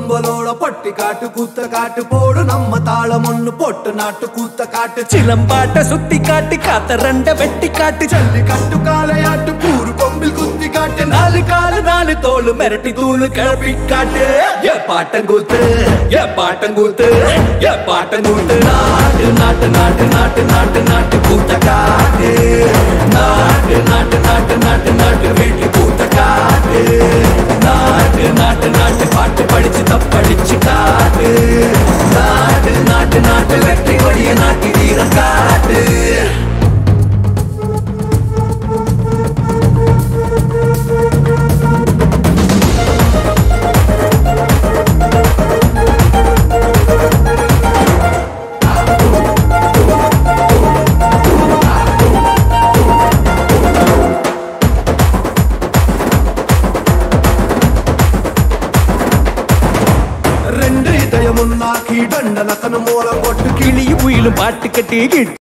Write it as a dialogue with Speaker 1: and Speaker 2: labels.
Speaker 1: பொம்பலோட பொட்டி காட்டு கூத்த காட்டு போடு நம்ம தாளம் ஒண்ணு போட்டு நாட்டு கூத்த காட்டு
Speaker 2: சிலம்பாட்ட சுத்தி காட்டி காத்த ரெண்ட வெட்டி காட்டு
Speaker 1: ஜல்லி கட்டு காளையாட்டு கூறு கொம்பில் குத்தி காட்டு
Speaker 2: நாலு காலு நாலு தோளு மிரட்டி தூளு கிளப்பி காட்டு ஏ பாட்டங்கூத்து ஏ பாட்டங்கூத்து ஏ பாட்டங்கூத்து நாட்டு நாட்டு நாட்டு நாட்டு நாட்டு நாட்டு கூத்த காட்டு நாட்டு நாட்டு நாட்டு நாட்டு நாட்டு வீட்டு கூத்த காட்டு நாட்டு நாட்டு நாட்டு பாட்டு படிச்சு தப்படிச்சு காட்டு நாட்டு நாட்டு நாட்டு வெற்றி வழிய நாட்டி வீரம் காட்டு
Speaker 1: ரெண்டு இதயம் ஒன்னாக்கி தண்டனக்கனு மூலம் கொட்டு
Speaker 2: கிளியும் உயிலும் பாட்டு கட்டி